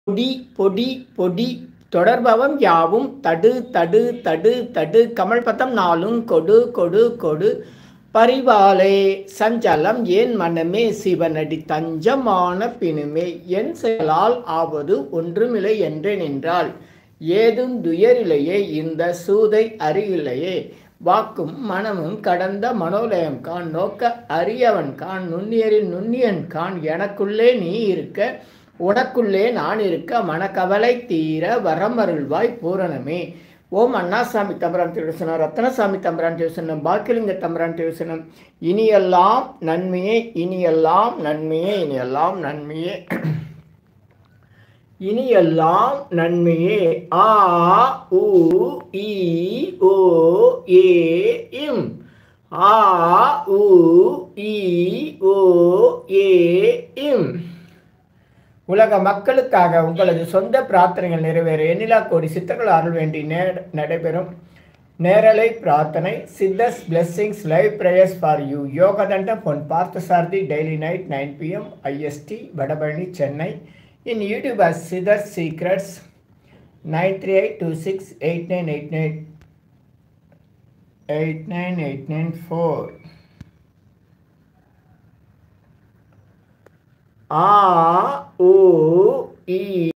பொடி பொடி பொடி தொடர்பவம் யாவும் தடு தடு தடு தடு கமழ்பதம் நாளும் கொடு கொடு கொடு பரிவாலே சஞ்சலம் ஏன் மனமே சிவனடி தஞ்சமான பிணுமே என் செயலால் ஆவது ஒன்றுமில்லை என்று நின்றால் ஏதும் துயரிலேயே இந்த சூதை அறிவில்லையே வாக்கும் மனமும் கடந்த மனோலயம் கான் நோக்க அரியவன் கான் நுண்ணியரில் நுண்ணியன் கான் எனக்குள்ளே நீ இருக்க உனக்குள்ளே நான் இருக்க மனக்கவலை தீர வரமருள்வாய் பூரணமே ஓம் அண்ணாசாமி தம்பரான் திருசனம் ரத்னசாமி தம்பரான் திருசனம் பாக்கிலிங்க தம்பரான் திருசனம் இனியெல்லாம் நன்மையே இனியெல்லாம் நன்மையே இனியெல்லாம் நன்மையே இனியெல்லாம் நன்மையே ஆ உ இ ஓ ஏ இம் ஆ உ இ ஓ ஏ இம் உலக மக்களுக்காக உங்களது சொந்த பிரார்த்தனைகள் நிறைவேற எண்ணிலா கோடி சித்தர்கள் அருள் வேண்டி நே நடைபெறும் நேரலை பிரார்த்தனை Siddhars blessings live prayers for you யோகதண்டம் Pon Parthasarathy daily night nine PM IST Vadapalani Chennai in YouTube as Siddhar secrets nine three eight two six eight nine eight nine eight nine eight nine four ஆ ஓ இ